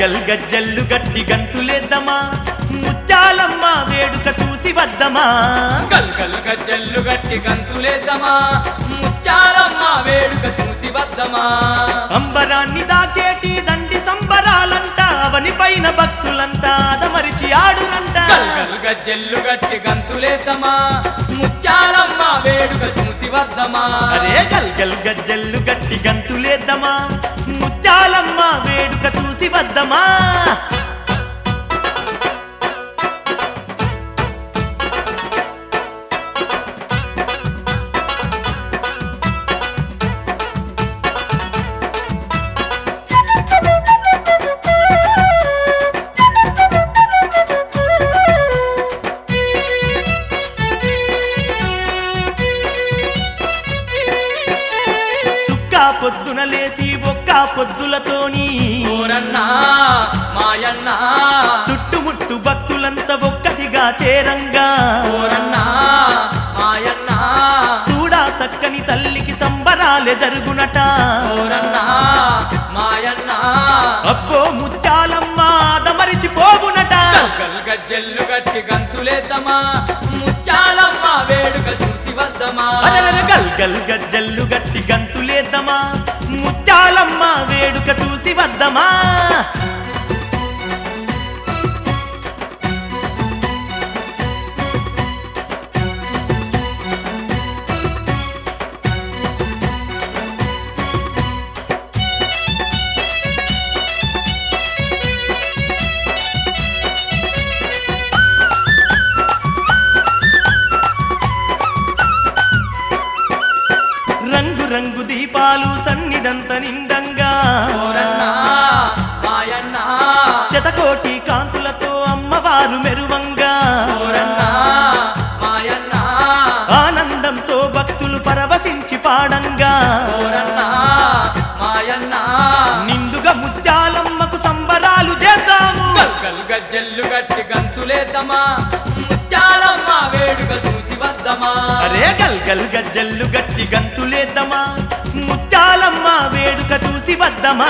గల్ గజ్జల్లు గట్టి గంతులేద్దామా ముత్యాలమ్మ వేడుక చూసి వద్దమా గల్ గల్ గజ్జల్లు గట్టి గంతులేద్దామా ముత్యాలమ్మ వేడుక చూసి వద్దమా అంబరాన్ని దాకేటి దండి సంబరాలంట అవని పైన భక్తులంతా అదమరిచి ఆడురంట గల్ గల్ గజ్జల్లు గట్టి గంతులేద్దామా ముత్యాలమ్మ వేడుక చూసి వద్దమా అరే గల్ గల్ గజ్జల్లు గట్టి గంతులేద్దామా ముత్యాలమ్మ వేడుక చూసి వద్దమా సుక్క పొద్దున లేసి ఒక్క పొద్దులతోని ఓరన్నా మాయన్నా చుట్టుముట్టు భక్తులంతా ఒక్కటిగా చేరంగా ఓరన్నా మాయన్నా చూడా సక్కని తల్లికి సంబరాలే జరుగునట ఓరన్నా మాయన్నా అబ్బో ముత్యాలమ్మ అదమరిచి పోవునట గల్ గజ్జెల్లు గట్టి గంతులేద్దామా ముత్యాలమ్మ వేడుక చూసి వద్దమా అరరర గల్ గల్ గజ్జల్లు గట్టి గంతులేద్దామా ముత్యాలమ్మ వేడుక చూసి వద్దమా రంగు రంగు దీపాలు సన్నిదంత నిండంగా ఓరన్నా మాయన్నా శతకోటి కాంతులతో అమ్మవారు మెరువంగా ఓరన్నా మాయన్నా ఆనందంతో భక్తులు పరవశించి పాడంగా ఓరన్నా మాయన్నా నిండుగా ముత్యాలమ్మకు సంబరాలు చేద్దాము గల్ గల్ గజ్జెల్లు గట్టి గంతులేద్దామా ముత్యాలమ్మ వేడుక చూసి వద్దమా అరే గల్ గల్ గజ్జల్లు గట్టి గంతులేద్దామా ముత్యాలమ్మ వేడుక చూసి వద్దమా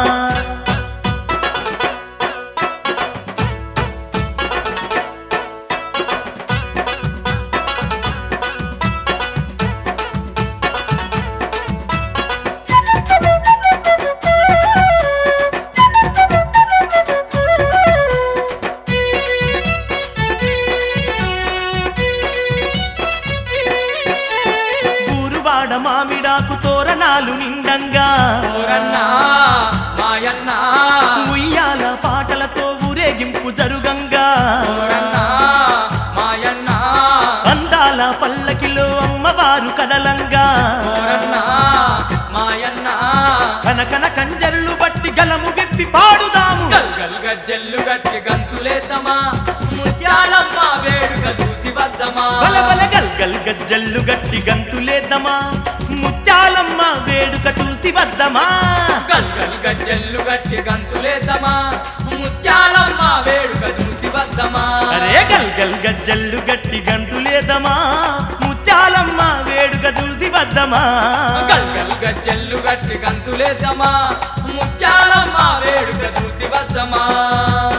ఊరువాడ మామిడాకు తోరణాలు నిండంగా ఓరన్నా మాయన్నా ఉయ్యాల పాటలతో ఊరేగింపు జరుగంగా ఓరన్నా మాయన్నా అందాల పల్లకిలో అమ్మవారు కదలంగా ఓరన్నా మాయన్నా కనకన కంజర్లు బట్టి గలము విప్పి పాడుదాము గల్ గల్ గజ్జెల్లు గట్టి గంతులేద్దామా ముత్యాలమ్మ వేడుక చూసి వద్దమా బల బల గల్ గల్ గజ్జల్లు గట్టి గంతులేద్దామా ముత్యాలమ్మ వేడుక చూసి వద్దమా గల్ గల్ గజ్జెల్లు గట్టి గంతులేద్దామా ముత్యాలమ్మ వేడుక చూసి వద్దమా అరే గల్ గల్ గజ్జల్లు గట్టి గంతులేదమా ముత్యాలమ్మ వేడుక చూసి వద్దమా గల్ గల్ గజ్జెల్లు గట్టి గంతులేద్దామా ముత్యాలమ్మ వేడుక చూసి వద్దమా